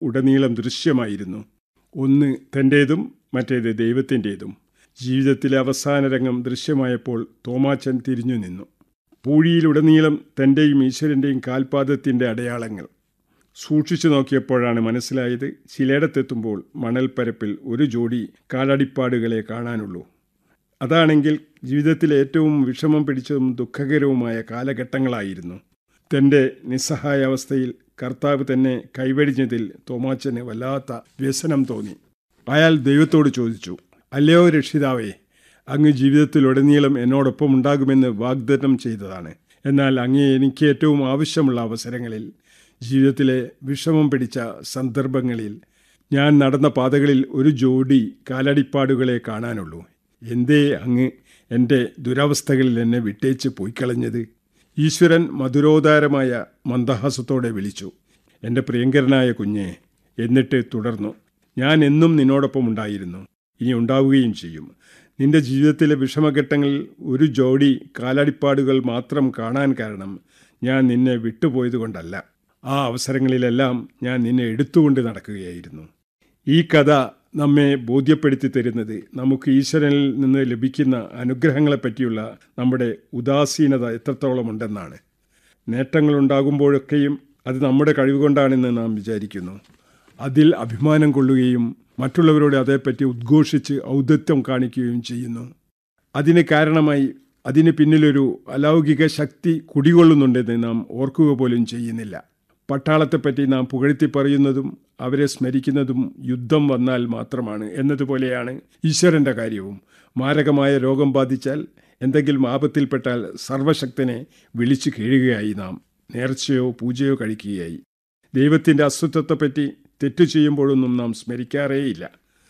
ഉടനീളം ദൃശ്യമായിരുന്നു ഒന്ന് തൻ്റേതും മറ്റേത് ദൈവത്തിൻ്റേതും ജീവിതത്തിലെ അവസാന രംഗം ദൃശ്യമായപ്പോൾ തോമാച്ചൻ തിരിഞ്ഞു നിന്നു പൂഴിയിലുടനീളം തൻ്റെയും ഈശ്വരൻ്റെയും കാൽപാദത്തിൻ്റെ അടയാളങ്ങൾ സൂക്ഷിച്ചു നോക്കിയപ്പോഴാണ് മനസ്സിലായത് ചിലയിടത്തെത്തുമ്പോൾ മണൽപ്പരപ്പിൽ ഒരു ജോഡി കാലടിപ്പാടുകളെ കാണാനുള്ളൂ അതാണെങ്കിൽ ജീവിതത്തിലെ ഏറ്റവും വിഷമം പിടിച്ചതും ദുഃഖകരവുമായ കാലഘട്ടങ്ങളായിരുന്നു തൻ്റെ നിസ്സഹായാവസ്ഥയിൽ കർത്താവ് തന്നെ കൈവടിഞ്ഞതിൽ തോമാച്ചന് വല്ലാത്ത വ്യസനം തോന്നി അയാൾ ദൈവത്തോട് ചോദിച്ചു അല്ലയോ രക്ഷിതാവേ അങ്ങ് ജീവിതത്തിലുടനീളം എന്നോടൊപ്പം ഉണ്ടാകുമെന്ന് വാഗ്ദത്തം ചെയ്തതാണ് എന്നാൽ അങ്ങേ എനിക്ക് ഏറ്റവും ആവശ്യമുള്ള അവസരങ്ങളിൽ ജീവിതത്തിലെ വിഷമം പിടിച്ച സന്ദർഭങ്ങളിൽ ഞാൻ നടന്ന പാതകളിൽ ഒരു ജോഡി കാലടിപ്പാടുകളെ കാണാനുള്ളൂ എന്തേ അങ്ങ് എൻ്റെ ദുരവസ്ഥകളിൽ എന്നെ വിട്ടേച്ച് പോയിക്കളഞ്ഞത് ഈശ്വരൻ മധുരോദാരമായ മന്ദഹാസത്തോടെ വിളിച്ചു എൻ്റെ പ്രിയങ്കരനായ കുഞ്ഞെ എന്നിട്ട് തുടർന്നു ഞാൻ എന്നും നിന്നോടൊപ്പം ഉണ്ടായിരുന്നു ഇനി ഉണ്ടാവുകയും ചെയ്യും നിന്റെ ജീവിതത്തിലെ വിഷമഘട്ടങ്ങളിൽ ഒരു ജോഡി കാലടിപ്പാടുകൾ മാത്രം കാണാൻ കാരണം ഞാൻ നിന്നെ വിട്ടുപോയതുകൊണ്ടല്ല ആ അവസരങ്ങളിലെല്ലാം ഞാൻ നിന്നെ എടുത്തുകൊണ്ട് നടക്കുകയായിരുന്നു ഈ കഥ നമ്മെ ബോധ്യപ്പെടുത്തി തരുന്നത് നമുക്ക് ഈശ്വരനിൽ നിന്ന് ലഭിക്കുന്ന അനുഗ്രഹങ്ങളെപ്പറ്റിയുള്ള നമ്മുടെ ഉദാസീനത എത്രത്തോളം ഉണ്ടെന്നാണ് നേട്ടങ്ങളുണ്ടാകുമ്പോഴൊക്കെയും അത് നമ്മുടെ കഴിവുകൊണ്ടാണെന്ന് നാം വിചാരിക്കുന്നു അതിൽ അഭിമാനം കൊള്ളുകയും മറ്റുള്ളവരോട് അതേപ്പറ്റി ഉദ്ഘോഷിച്ച് ഔദത്യം കാണിക്കുകയും ചെയ്യുന്നു അതിന് കാരണമായി അതിന് പിന്നിലൊരു അലൗകിക ശക്തി കുടികൊള്ളുന്നുണ്ടെന്ന് നാം ഓർക്കുക പോലും ചെയ്യുന്നില്ല പട്ടാളത്തെപ്പറ്റി നാം പുകഴ്ത്തി പറയുന്നതും അവരെ സ്മരിക്കുന്നതും യുദ്ധം വന്നാൽ മാത്രമാണ് എന്നതുപോലെയാണ് ഈശ്വരൻ്റെ കാര്യവും മാരകമായ രോഗം ബാധിച്ചാൽ എന്തെങ്കിലും ആപത്തിൽപ്പെട്ടാൽ സർവശക്തനെ വിളിച്ചു കീഴുകയായി നാം നേർച്ചയോ പൂജയോ കഴിക്കുകയായി ദൈവത്തിൻ്റെ അസ്തിത്വത്തെപ്പറ്റി തെറ്റു ചെയ്യുമ്പോഴൊന്നും നാം സ്മരിക്കാറേയില്ല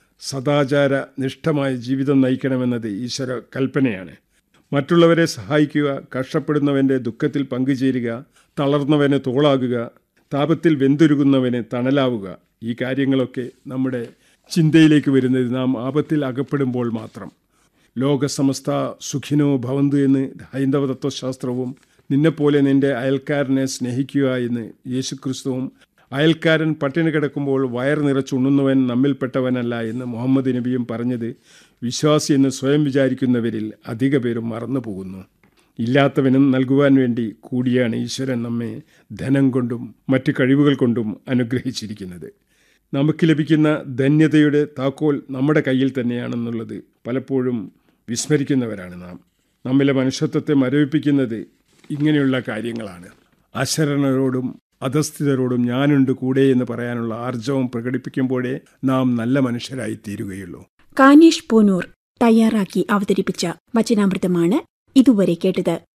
സദാചാര നിഷ്ഠമായ ജീവിതം നയിക്കണമെന്നത് ഈശ്വര കൽപ്പനയാണ് മറ്റുള്ളവരെ സഹായിക്കുക കഷ്ടപ്പെടുന്നവൻ്റെ ദുഃഖത്തിൽ പങ്കുചേരുക തളർന്നവന് തോളാകുക താപത്തിൽ വെന്തുരുകുന്നവന് തണലാവുക ഈ കാര്യങ്ങളൊക്കെ നമ്മുടെ ചിന്തയിലേക്ക് വരുന്നത് നാം ആപത്തിൽ അകപ്പെടുമ്പോൾ മാത്രം ലോകസമസ്ത സുഖിനോ ഭവന്തു എന്ന് ഹൈന്ദവ തത്വശാസ്ത്രവും നിന്നെപ്പോലെ നിന്റെ അയൽക്കാരനെ സ്നേഹിക്കുക എന്ന് യേശുക്രിസ്തുവും അയൽക്കാരൻ പട്ടിണി കിടക്കുമ്പോൾ വയർ നിറച്ചുണ്ണുന്നവൻ നമ്മിൽപ്പെട്ടവനല്ല എന്ന് മുഹമ്മദ് നബിയും പറഞ്ഞത് വിശ്വാസി എന്ന് സ്വയം വിചാരിക്കുന്നവരിൽ അധിക പേരും മറന്നു പോകുന്നു ഇല്ലാത്തവനും നൽകുവാൻ വേണ്ടി കൂടിയാണ് ഈശ്വരൻ നമ്മെ ധനം കൊണ്ടും മറ്റ് കഴിവുകൾ കൊണ്ടും അനുഗ്രഹിച്ചിരിക്കുന്നത് നമുക്ക് ലഭിക്കുന്ന ധന്യതയുടെ താക്കോൽ നമ്മുടെ കയ്യിൽ തന്നെയാണെന്നുള്ളത് പലപ്പോഴും വിസ്മരിക്കുന്നവരാണ് നാം നമ്മിലെ മനുഷ്യത്വത്തെ മരവിപ്പിക്കുന്നത് ഇങ്ങനെയുള്ള കാര്യങ്ങളാണ് അശരണരോടും അധസ്ഥിതരോടും ഞാനുണ്ട് കൂടെ എന്ന് പറയാനുള്ള ആർജവം പ്രകടിപ്പിക്കുമ്പോഴേ നാം നല്ല മനുഷ്യരായി തീരുകയുള്ളൂ കാനേഷ് പൂനൂർ തയ്യാറാക്കി അവതരിപ്പിച്ച വചനാമൃതമാണ് ഇതുവരെ കേട്ടത്